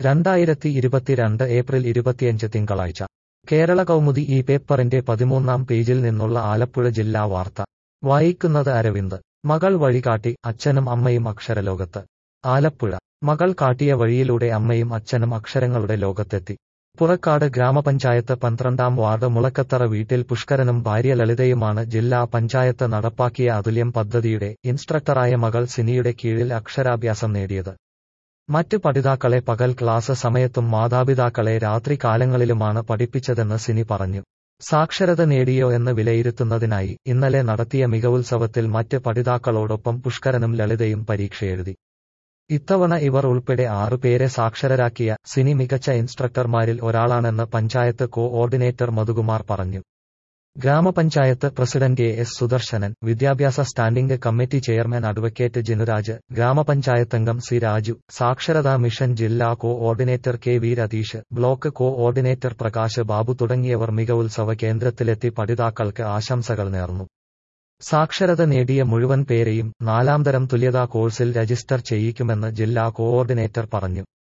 രണ്ടായിരത്തി ഇരുപത്തിരണ്ട് ഏപ്രിൽ ഇരുപത്തിയഞ്ച് തിങ്കളാഴ്ച കേരള കൗമുദി ഈ പേപ്പറിന്റെ പതിമൂന്നാം പേജിൽ നിന്നുള്ള ആലപ്പുഴ ജില്ലാ വാർത്ത വായിക്കുന്നത് അരവിന്ദ് മകൾ വഴികാട്ടി അച്ഛനും അമ്മയും അക്ഷരലോകത്ത് ആലപ്പുഴ മകൾ കാട്ടിയ വഴിയിലൂടെ അമ്മയും അച്ഛനും അക്ഷരങ്ങളുടെ ലോകത്തെത്തി പുറക്കാട് ഗ്രാമപഞ്ചായത്ത് പന്ത്രണ്ടാം വാർഡ് മുളക്കത്തറ വീട്ടിൽ പുഷ്കരനും ഭാര്യ ലളിതയുമാണ് ജില്ലാ പഞ്ചായത്ത് നടപ്പാക്കിയ അതുല്യം പദ്ധതിയുടെ ഇൻസ്ട്രക്ടറായ മകൾ സിനിയുടെ കീഴിൽ അക്ഷരാഭ്യാസം നേടിയത് മറ്റ് പഠിതാക്കളെ പകൽ ക്ലാസ് സമയത്തും മാതാപിതാക്കളെ രാത്രി കാലങ്ങളിലുമാണ് പഠിപ്പിച്ചതെന്ന് സിനി പറഞ്ഞു സാക്ഷരത നേടിയോ എന്ന് വിലയിരുത്തുന്നതിനായി ഇന്നലെ നടത്തിയ മികവുത്സവത്തിൽ മറ്റ് പഠിതാക്കളോടൊപ്പം പുഷ്കരനും ലളിതയും പരീക്ഷയെഴുതി ഇത്തവണ ഇവർ ഉൾപ്പെടെ ആറുപേരെ സാക്ഷരരാക്കിയ സിനി മികച്ച ഇൻസ്ട്രക്ടർമാരിൽ ഒരാളാണെന്ന് പഞ്ചായത്ത് കോ ഓർഡിനേറ്റർ മധുകുമാർ പറഞ്ഞു ഗ്രാമപഞ്ചായത്ത് പ്രസിഡന്റ് എ എസ് സുദർശനൻ വിദ്യാഭ്യാസ standing committee chairman advocate Jinuraj ഗ്രാമപഞ്ചായത്തംഗം സി രാജു സാക്ഷരതാ മിഷൻ ജില്ലാ coordinator K V Ratheesh block coordinator Prakash Babu തുടങ്ങിയവർ മികവുത്സവ കേന്ദ്രത്തിലെത്തി പഠിതാക്കൾക്ക് ആശംസകൾ നേർന്നു സാക്ഷരത നേടിയ മുഴുവൻ പേരെയും നാലാംതരം തുല്യതാ കോഴ്സിൽ രജിസ്റ്റർ ചെയ്യിക്കുമെന്ന് ജില്ലാ കോഓർഡിനേറ്റർ പറഞ്ഞു